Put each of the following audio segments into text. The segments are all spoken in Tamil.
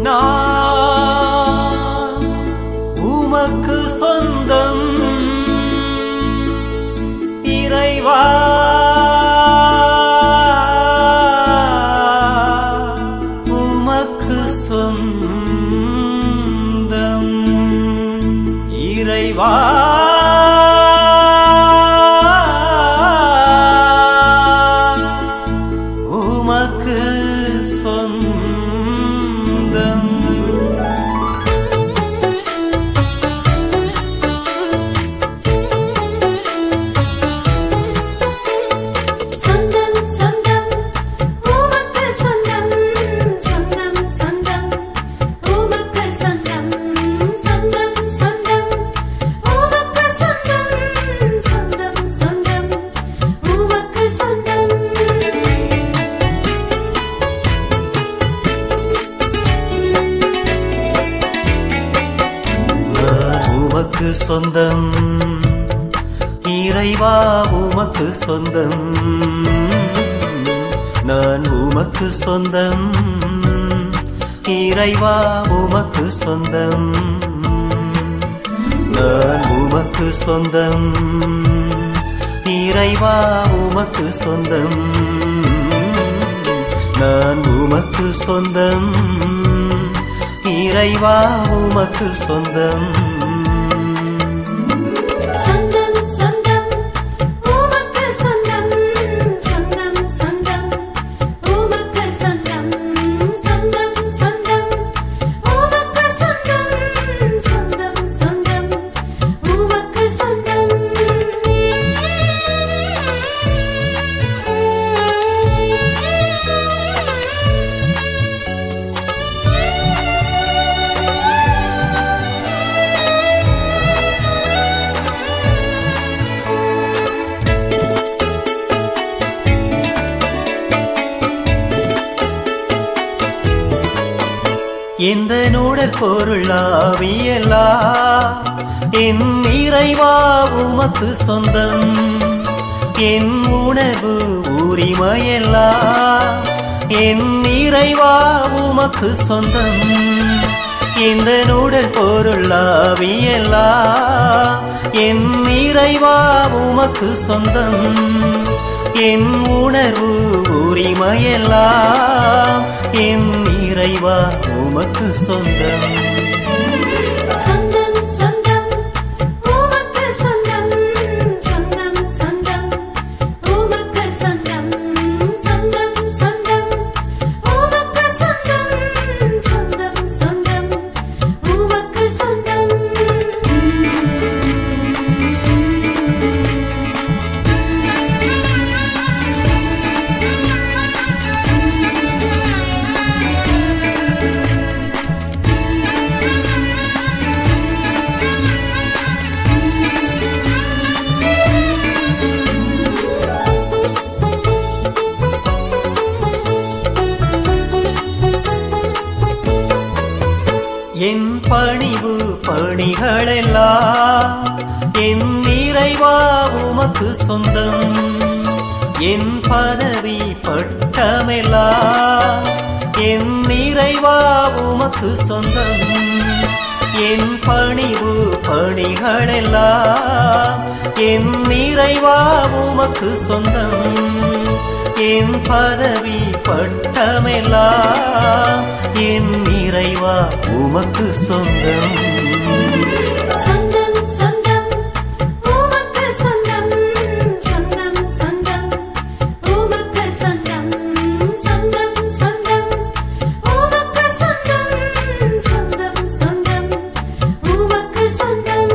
நான் உமக்கு சொந்தம் இறைவா உமக்கு சொந்தம் இறைவா உமக்கு சொந்தம் சொந்தம் சொந்தம் உமக்கு சொந்தம் சொந்தம் சொந்தம் உமக்கு சொந்தம் சொந்தம் சொந்தம் உமக்கு சொந்தம் சொந்தம் சொந்தம் உமக்கு சொந்தம் நான் உமக்கு சொந்தம் இறைவா உமக்கு சொந்தம் நான் உமக்கு சொந்தம் இறைவா உமக்கு சொந்தம் நான் உமக்கு சொந்தம் இறைவா உமக்கு சொந்தம் நான் உமக்கு சொந்தம் இறைவா உமக்கு சொந்தம் சொந்தம் சொந்தம் உமக்கு சொந்தம் சொந்தம் சொந்தம் உமக்கு சொந்தம் சொந்தம் சொந்தம் உமக்கு சொந்தம் சொந்தம் சொந்தம் உமக்கு எந்த நூடல் பொருளாவியலா என் இறைவா உமக்கு சொந்தம் என் உணர்வு உரிமையல்லா என் இறைவா உமக்கு சொந்தம் இந்த நூடல் பொருளாவியலா என் இறைவா உமக்கு சொந்தம் என் உணர்வு உரிமையெல்லாம் என் இறைவா உமக்கு சொந்தம் சொந்தம் சொந்தம் உமக்கு சொந்தம் சொந்தம் சொந்தம் உமக்கு சொந்தம் சொந்தம் சொந்தம் உமக்கு சொந்தம் சொந்தம் சொந்தம் உமக்கு சொந்தம் என் பணிவு பணிகளெல்லாம் என் இறைவா உமக்கு சொந்தம் என் பதவி பட்டமெல்லாம் என் இறைவா உமக்கு சொந்தம் என் பணிவு பணிகளெல்லாம் என் இறைவா உமக்கு சொந்தம் என் பதவி பட்டமெல்லாம் என் இறைவா உமக்கு சொந்தம் சொந்தம் சொந்தம் உமக்கு சொந்தம் சொந்தம் சொந்தம் உமக்கு சொந்தம் சொந்தம் சொந்தம் உமக்கு சொந்தம் சொந்தம் சொந்தம் உமக்கு சொந்தம்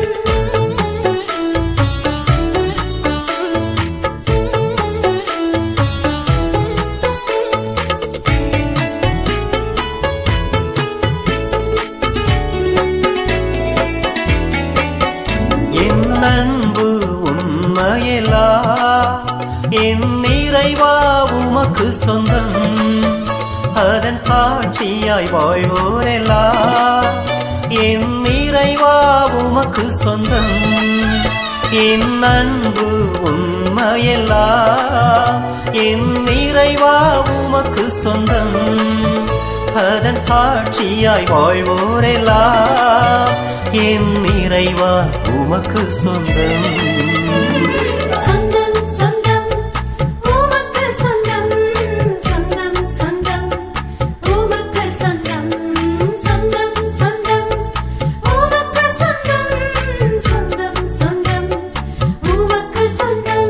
என் அன்பு உண்மையலா என் இறைவா உமக்கு சொந்தம் அதன் சாட்சியாய் வாழ்வோரெல்லா என் இறைவா உமக்கு சொந்தம் என் அன்பு உண்மையல்லா என் இறைவா உமக்கு சொந்தம் அதன் சாட்சியாய் வாழ்வோரெல்லாம் என் இறைவா உமக்கு சொந்தம் சொந்தம் சொந்தம் உமக்கு சொந்தம் சொந்தம் சொந்தம் உமக்கு சொந்தம் சொந்தம் சொந்தம் உமக்கு சொந்தம் சொந்தம் சொந்தம் உமக்கு சொந்தம்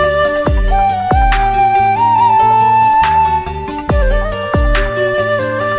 ஆ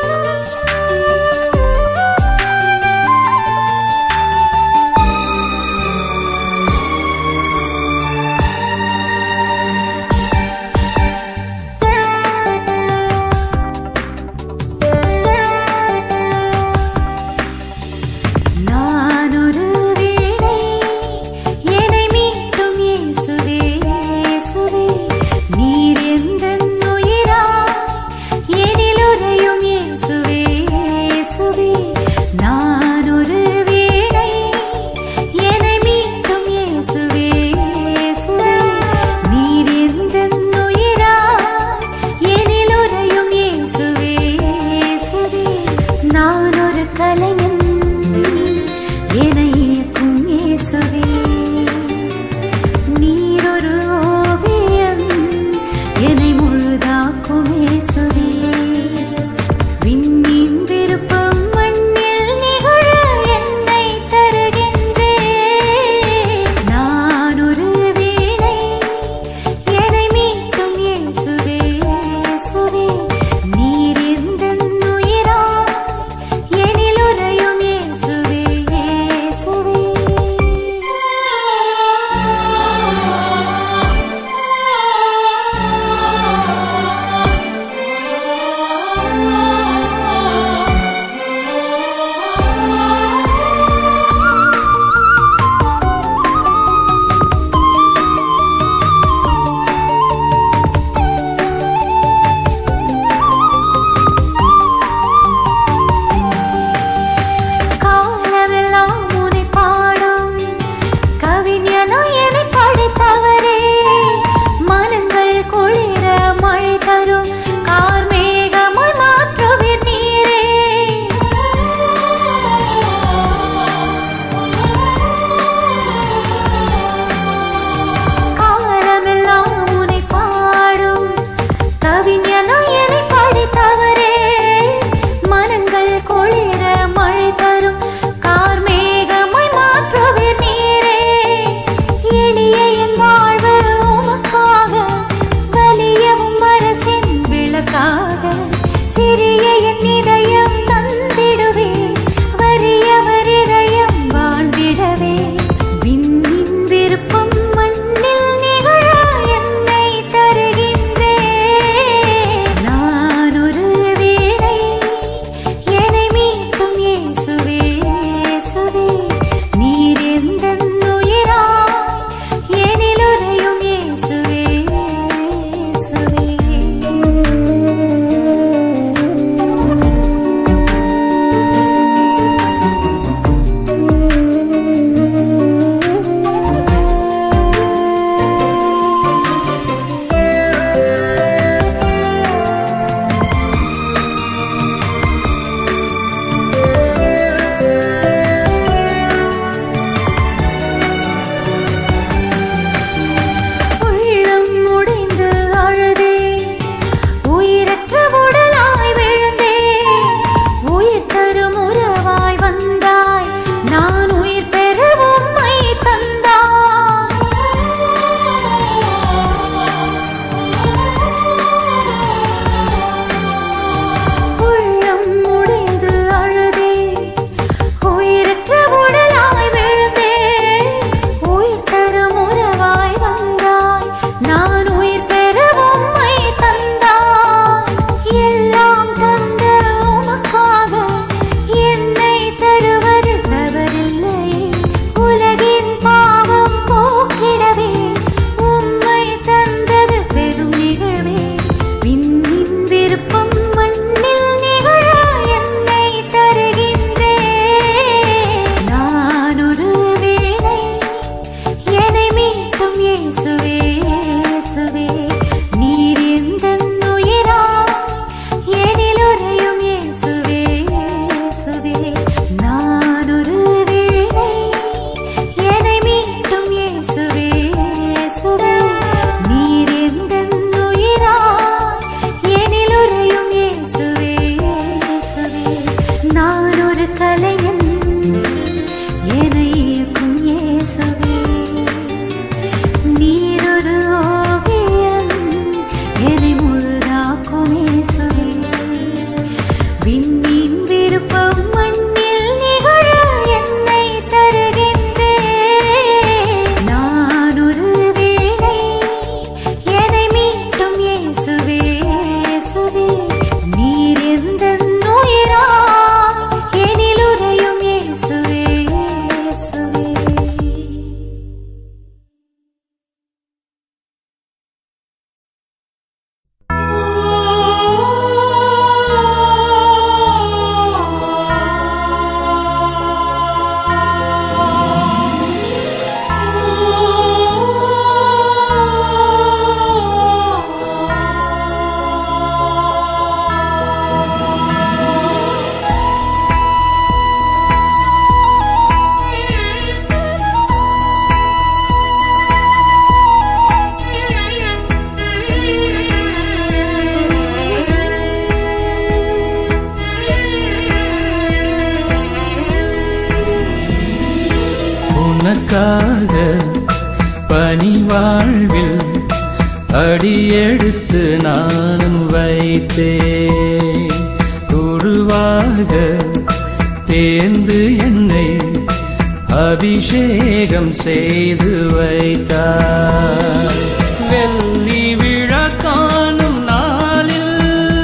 உனக்காக பனி வாழ்வில் அடியெடுத்து நானும் வைத்தேன் குருவாக தேர்ந்து என்னை அபிஷேகம் செய்து வைத்தார் வெள்ளி விழா காணும் நாளில்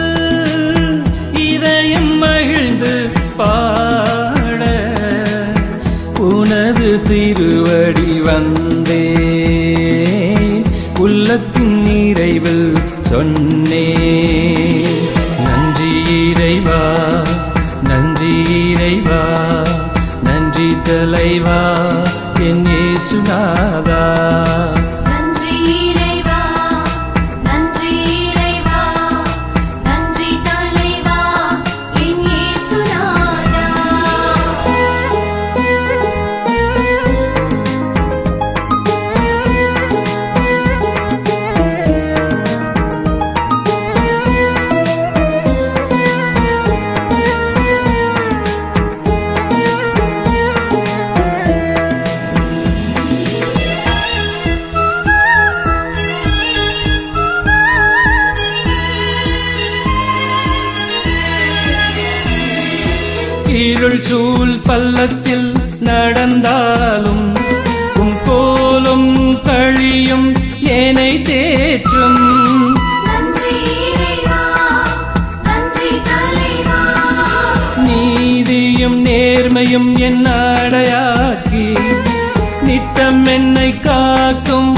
இதயம் மகிழ்ந்து பாட உனது திருவடி வந்தே உள்ளத்தின் நிறைவில் சொன்னே நன்றி இறைவா நன்றி இறைவா நன்றி தலைவா என் இயேசுநாதா நன்றி இறைவா நன்றி இறைவா நன்றி தலைவா என் இயேசுநாதா இருள் சூழ் பள்ளத்தில் நடந்தாலும் உன் கோலும் கழியும் ஏனை தேற்றும் நன்றி இறைவா நன்றி தலைவா நீதியும் நேர்மையும் என் அடையாக்கி நித்தம் என்னை காக்கும்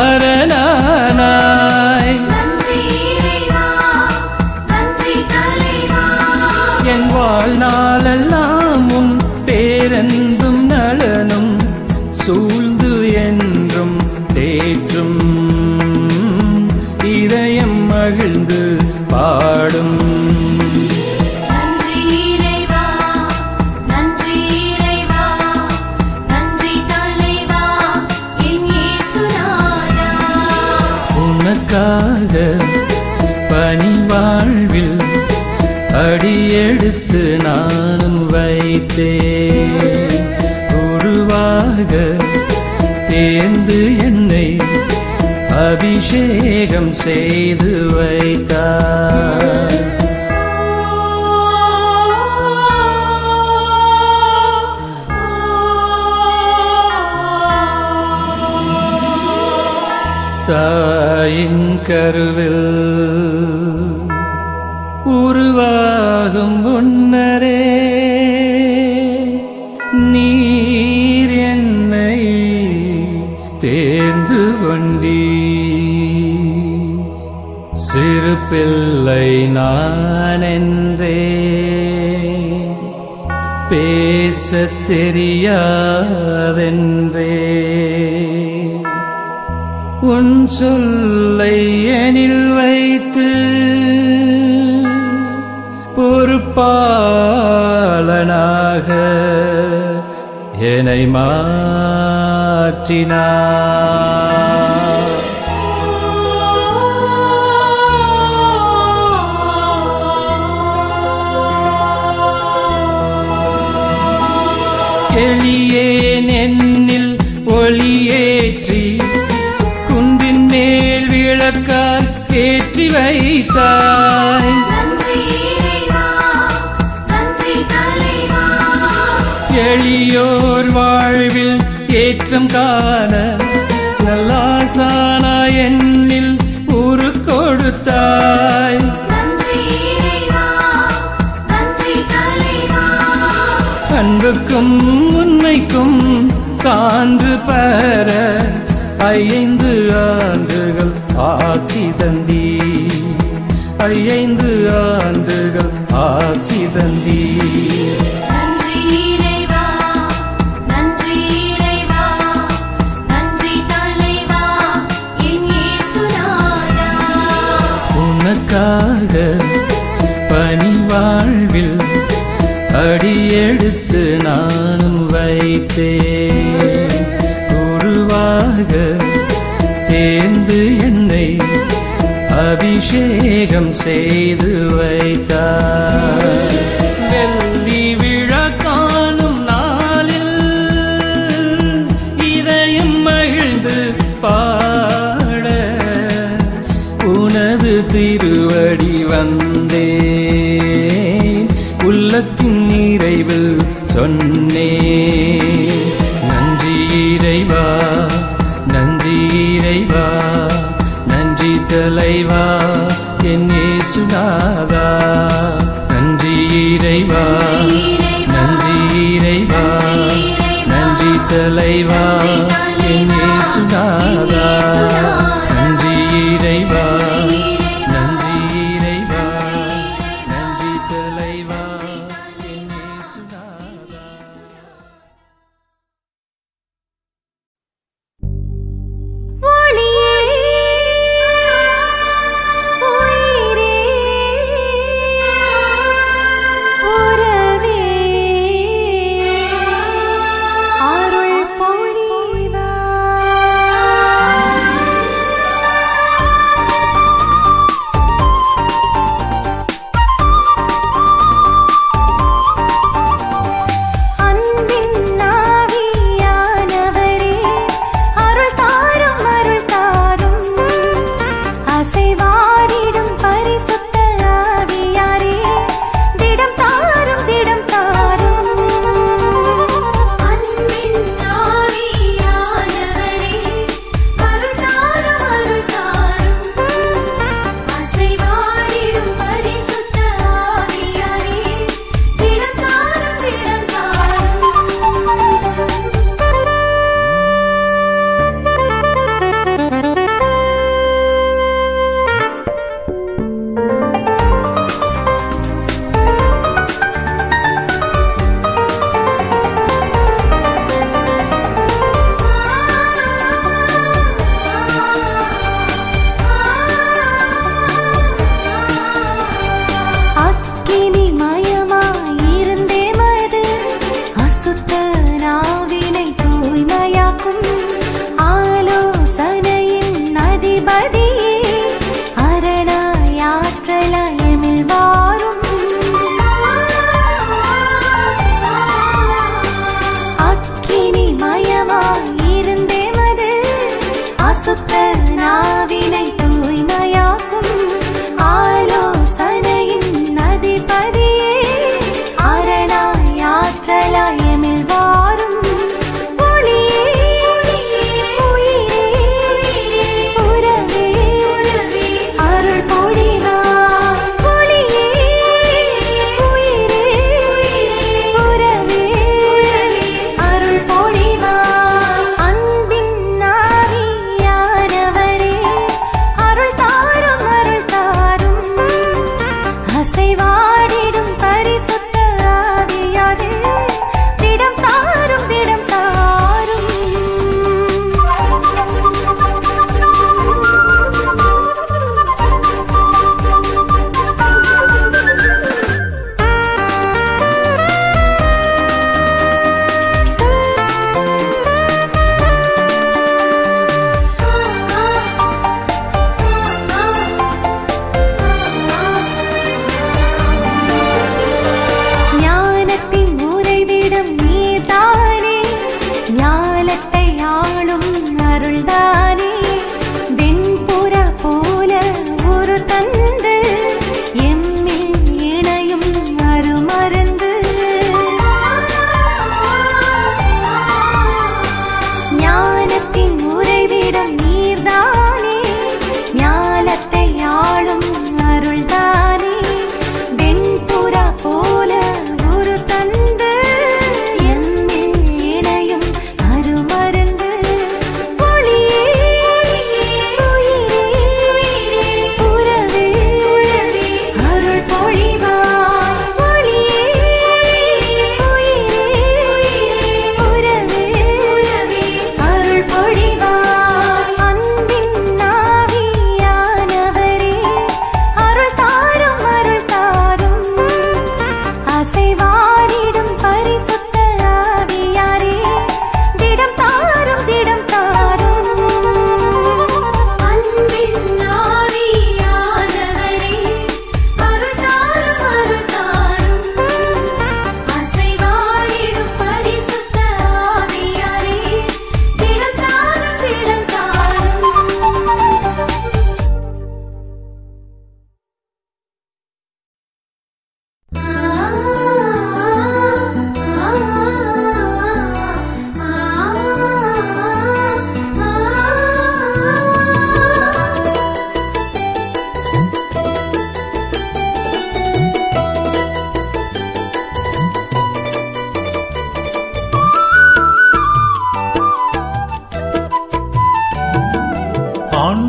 அரணானாய் நன்றி இறைவா நன்றி தலைவா என் வாழ்நாளெல்லாம் உன் பேரன்பும் நலனும் சூழ்ந்து என்றும் தேற்றும் இதயம் மகிழ்ந்து பாடும் நன்றி இறைவா நன்றி இறைவா நன்றி தலைவா என் இயேசுநாதா உனக்காக பனி வாழ்வில் அடியெடுத்து நானும் வைத்தேன் குருவாக தேர்ந்து என்னை அபிஷேகம் செய்து வைத்தார் தாயின் கருவில் உருவாகும் முன்னரே நீர் என்னை தேர்ந்து கொண்டீ சிறு பிள்ளை நான் என்றே பேசத் தெரியாதென்றே உன் சொல்லை எனில் வைத்து பொறுப்பாளனாக என்னை மாற்றினார் எளியேன் என்னில் ஒளியேற்றி குன்றின் மேல் விளக்கால் ஏற்றி வைத்தாய் நன்றி இறைவா நன்றி தலைவா எளியோர் வாழ்வில் ஏற்றம் காண நல்லாசானா என்னில் உரு கொடுத்தாய் நன்றி இறைவா நன்றி தலைவா அன்புக்கும் உண்மைக்கும் சான்று பெற ஐந்து ஆண்டுகள் ஆசி தந்தி ஐந்து ஆண்டுகள் ஆசி தந்தி நன்றி இறைவா நன்றி இறைவா நன்றி தலைவா என் இயேசுநாதா உனக்காக பனி வாழ்வில் அடியெடுத்து நானும் வைத்தேன் குருவாக தேர்ந்து என்னை அபிஷேகம் செய்து வைத்தார் வெள்ளி விழா காணும் நாளில் திருவடி வந்தே உள்ளத்தின் நிறைவில் சொன்னே நன்றி இறைவா நன்றி இறைவா நன்றி தலைவா என் இயேசுநாதா நன்றி இறைவா நன்றி இறைவா நன்றி தலைவா என் இயேசுநாதா நன்றி இறைவா நன்றி இறைவா நன்றி தலைவா என் இயேசுநாதா ஒளியே உயிரே உறவே அருள் பொழிவா அன்பின் ஆவியானவரே அருள் தாரும் அருள் தாரும் அசைவாடிடும் பரிசுத்த ஆவியாரே திடம் தாரும் திடம் தாரும் அன்பின் ஆவியானவரே அருள் தாரும் அருள் தாரும் அசைவாடிடும் பரிசுத்த ஆவியாரே திடம் தாரும் திடம் தாரும் அக்கினி மயமாயிருந்தே மது அசுத்த நாவினை தூய்மையாக்கும் ஆலோசனையின் அதிபதியே அரணாயாற்றலயமில் வாரும் அக்கினி மயமாயிருந்தே மது அசுத்த நாவினை தூய்மையாக்கும் ஆலோசனையின் அதிபதியே அரணாயாற்றலாயமில் வாரும் ஒளியே உயிரே உறவே அருள் பொழிவா ஒளியே உயிரே உறவே அருள் பொழிவா அன்பின் ஆவியானவரே அருள் தாரும் அருள் தாரும் அசைவாடிடும் பரிசுத்த ஆவியாரே திடம் தாரும் திடம் தாரும் ஞானத்தின் உறைவிடம் நீதானே ஞானத்தை ஆளும் அருள்தானே வெண்புற போல ஒரு தந்து எம்மில் இணையும் அருமருந்து ஞானத்தின் உறைவிடம் நீர்தானே ஞானத்தை ஆளும் அருள்தானே வெண்புற போல ஒரு தந்து எம்மில் இணையும் அருமருந்து ஒளியே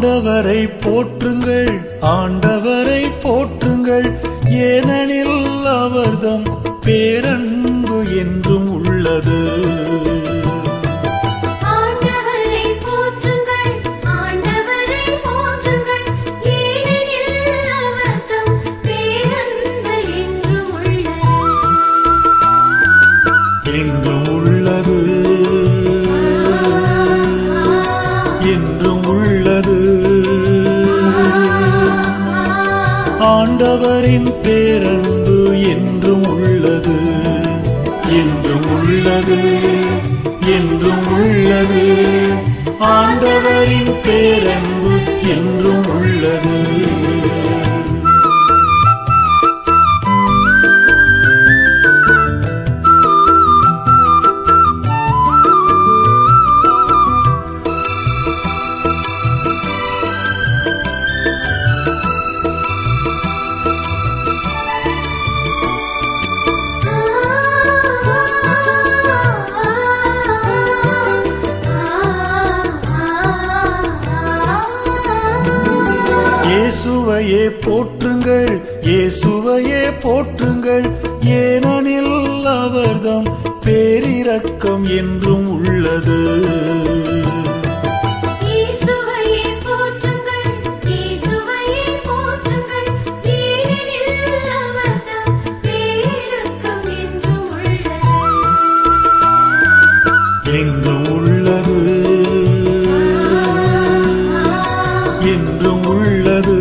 ஆண்டவரை போற்றுங்கள் ஆண்டவரை போற்றுங்கள் ஏனெனில் அவர்தம் பேரன்பு என்றும் உள்ளது ஆண்டவரை போற்றுங்கள் ஆண்டவரை போற்றுங்கள் ஏனெனில் அவர்தம் பேரன்பு என்றும் உள்ளது என்றும் உள்ளது என்றும் உள்ளது ஆண்டவரின் பேரன்பு என்றும் உள்ளது என்றும் உள்ளது என்றும் உள்ளது ஆண்டவரின் பேரன்பு என்றும் உள்ளது இயேசுவையே போற்றுங்கள் இயேசுவையே போற்றுங்கள் ஏனெனில் அவர்தம் பேரிரக்கம் என்றும் உள்ளது இயேசுவையே போற்றுங்கள் இயேசுவையே போற்றுங்கள் ஏனெனில் அவர்தம் பேரக்கம் என்றும் உள்ளது என்றும் உள்ளது என்றும் உள்ளது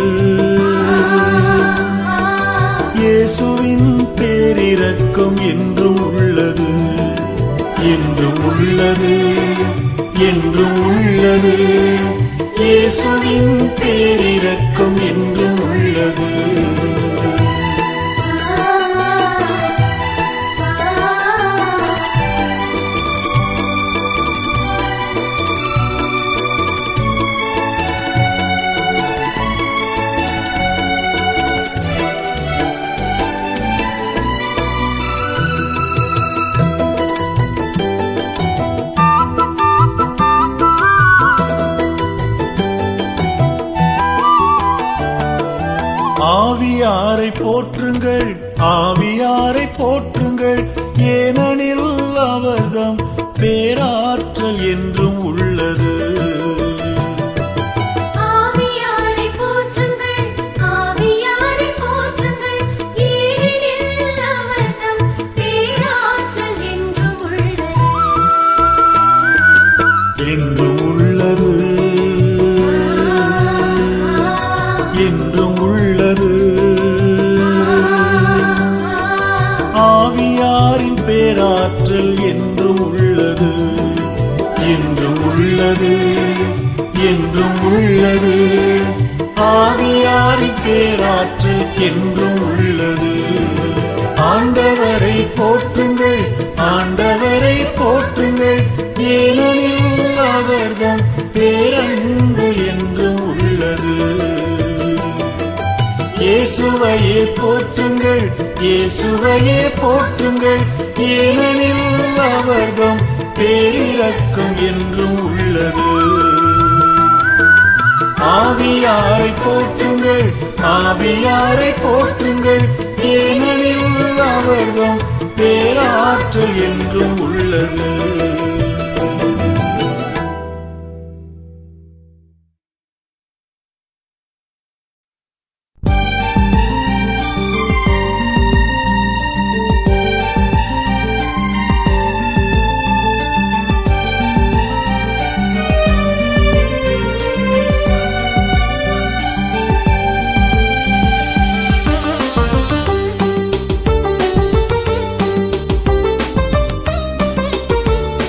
இயேசுவின் பேரிரக்கம் என்றும் உள்ளது என்றும் உள்ளது என்றும் உள்ளது இயேசுவின் பேரிரக்கம் என்றும் உள்ளது ஆவியாரை போற்றுங்கள் ஆவியாரை போற்றுங்கள் ஏனெனில் அவர்தம் பேராற்றல் என்றும் உள்ளது ஆவியாரை போற்றுங்கள் ஆவியாரை போற்றுங்கள் ஏனெனில் அவர்தம் பேராற்றல் என்றும் உள்ளது என்றும் உள்ளது என்றும் உள்ளது ஆவியாரின் பேராற்றல் என்றும் உள்ளது என்றும் உள்ளது என்றும் உள்ளது ஆவியாரின் பேராற்றல் என்றும் உள்ளது ஆண்டவரை போற்றுங்கள் ஆண்டவரை போற்றுங்கள் ஏனெனில் அவர்தம் பேரன்பு என்றும் உள்ளது இயேசுவையே போற்றுங்கள் இயேசுவையே போற்றுங்கள் ஏனெனில் அவர்தம் பேரிரக்கம் என்றும் உள்ளது ஆவியாரை போற்றுங்கள் ஆவியாரை போற்றுங்கள் ஏனெனில் அவர்தம் பேராற்றல் என்றும் உள்ளது ஆ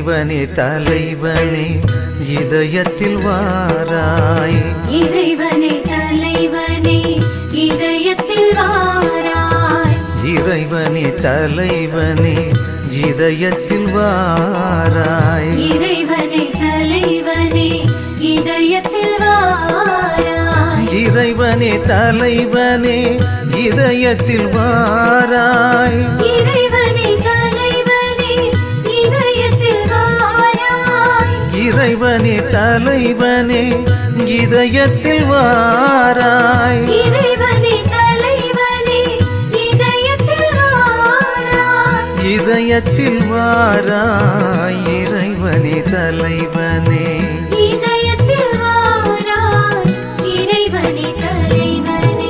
இறைவனே தலைவனே இதயத்தில் வாராய் இறைவனே தலைவனே இதயத்தில் வாராய் இறைவனே தலைவனே இதயத்தில் வாராய் இறைவனே தலைவனே இதயத்தில் வாராய் இறைவனே தலைவனே இதயத்தில் வாராய் இறைவனே தலைவனே இதயத்தில் வாராய் இறைவனே தலைவனே இதயத்தில் வாராய் இறைவனே தலைவனே இதயத்தில் வாராய் இதயத்தில் வாராய் இறைவனே தலைவனே இதயத்தில் வாராய் இறைவனே தலைவனே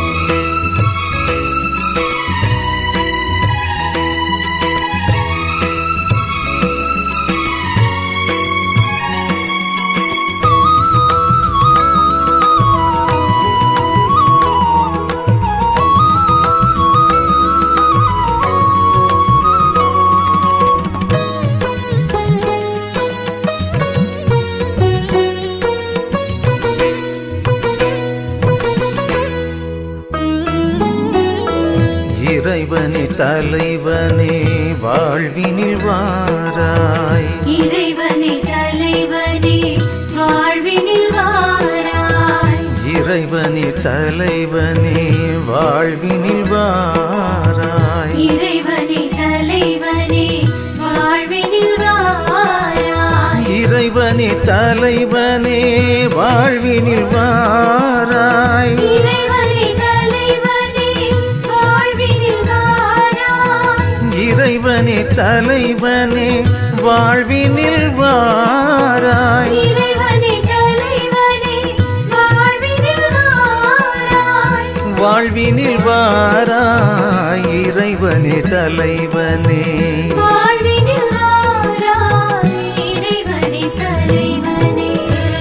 இறைவனே தலைவனே வாழ்வினில் வாராய் இறைவனே தலைவனே வாழ்வினில் வாராய் இறைவனே தலைவனே வாழ்வினில் வாராய் இறைவனே தலைவனே வாழ்வினில் வாராய் இறைவனே தலைவனே வாழ்வினில் வாராய் இறைவனே தலைவனே வாழ்வினில் வாராய் இறைவனே தலைவனே வாழ்வினில் வாராய் இறைவனே தலைவனே வாழ்வினில் வாராய் வாழ்வினில் வாராய் இறைவனே தலைவனே வாழ்வினில் வாராய் இறைவனே தலைவனே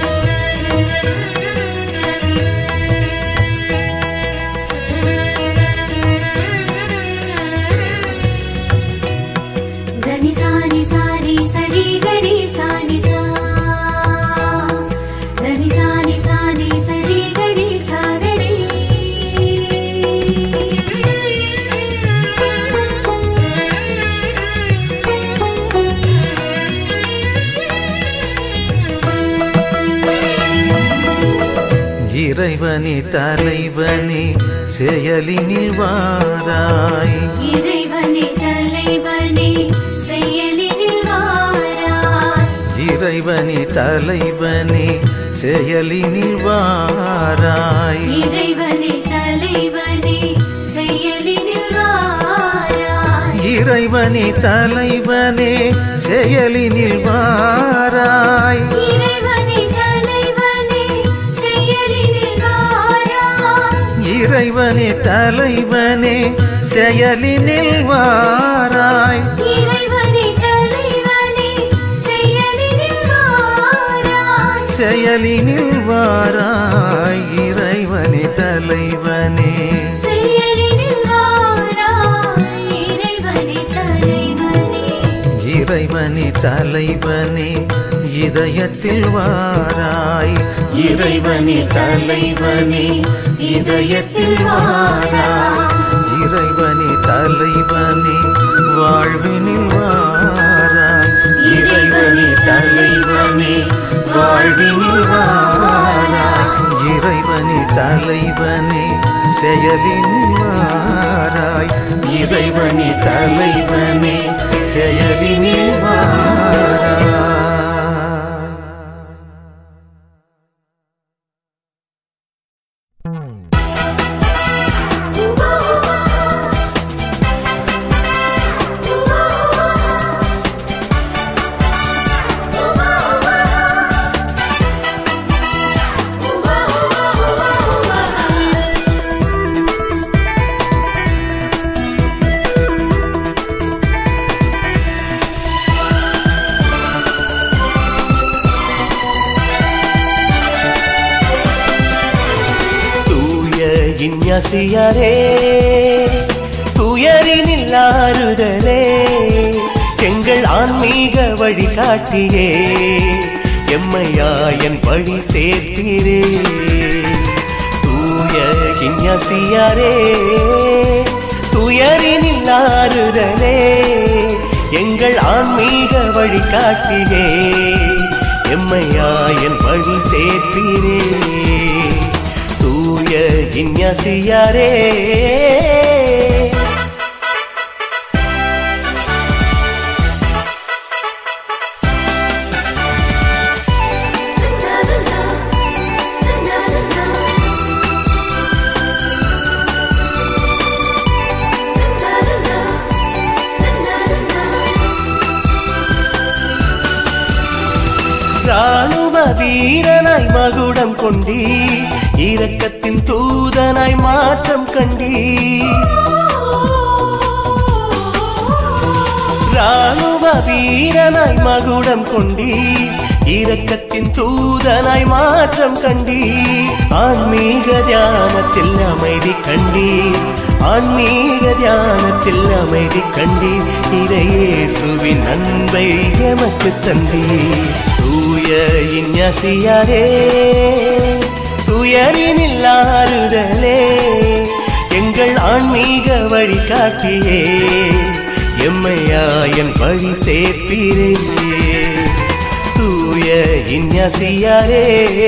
దని సాని సాని సరి గరి సాని సా దని సాని సాని సరి గరి సాగరి இறைவனே தலைவனே செயலினில் வாராய் இறைவனே தலைவனே செயலினில் வாராய் இறைவனே தலைவனே செயலினில் வாராய் இறைவனே தலைவனே செயலினில் வாராய் இறைவனே தலைவனே செயலினில் வாராய் இறைவனே தலைவனே செயலினில் வாராய் இறைவனே தலைவனே செயலினில் வாராய் இறைவனே தலைவனே செயலினில் வாராய் செயலினில் வாராய் இறைவனே தலைவனே செயலினில் வாராய் இறைவனே தலைவனே இறைவனே தலைவனே இதயத்தில் வாராய் இறைவனே தலைவனே இதயத்தில் வாராய் இறைவனே தலைவனே வாழ்வினில் வாராய் இறைவனே தலைவனே வாழ்வினில் வாராய் இறைவனே தலைவனே செயலினில் வாராய் இறைவனே தலைவனே செயலினில் வாராய் தூய இஞ்ஞசியரே துயரினில் ஆறுதலே எங்கள் ஆன்மீக வழிகாட்டியே எம்மையா என் வழி சேர்த்தீரே தூய கிஞ்ஞசியாரே துயரினில் ஆறுதலே எங்கள் ஆன்மீக வழிகாட்டியே எம்மையா என் வழி சேர்த்தீரே தூய கிஞ்ஞசியாரே ராணுவ வீரனாய் மகுடம் கொண்டீ இரக்கத்தின் தூதனாய் மாற்றம் கண்டீ ராணுவ வீரனாய் மகுடம் கொண்டீ இரக்கத்தின் தூதனாய் மாற்றம் கண்டீ ஆன்மீக தியானத்தில் அமைதி கண்டீ ஆன்மீக தியானத்தில் அமைதி கண்டீ இறையேசுவின் அன்பை எமக்கு தந்தீ தூய இஞ்ஞசியாரே துயரினில் ஆறுதலே எங்கள் ஆன்மீக வழிகாட்டியே எம்மையா என் வழி சேர்ப்பீரே தூய இஞ்ஞசியாரே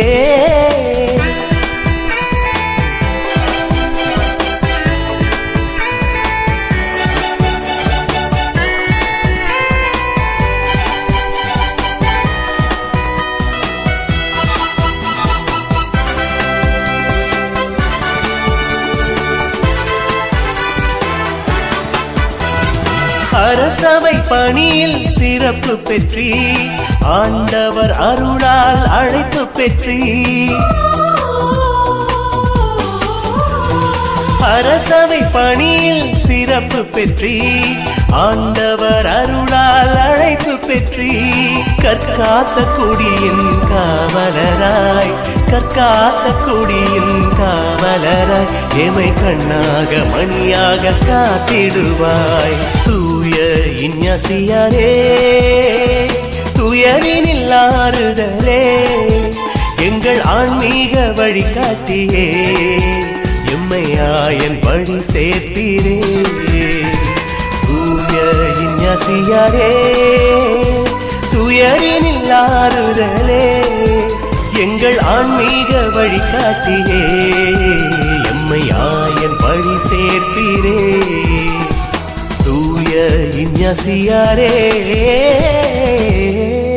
அரசவை பணியில் சிறப்பு பெற்றி ஆண்டவர் அருளால் அழைப்பு பெற்றி அரசவை பணியில் சிறப்பு பெற்றி ஆண்டவர் அருளால் அழைப்பு பெற்றி கற்காத்த குடியின் காவலராய் கற்காத்த குடியின் காவலராய் எமை கண்ணாக மணியாக காத்திடுவாய் தூய இஞ்ஞசியாரே துயரினில் ஆறுதலே எங்கள் ஆன்மீக வழிகாட்டியே எம்மையாயன் வழி சேர்த்தீரே தூய இஞ்ஞசியாரே துயரினில் ஆறுதலே எங்கள் ஆன்மீக வழிகாட்டியே எம்மையாயன் வழி சேர்த்தீரே தூய இஞ்ஞசியாரே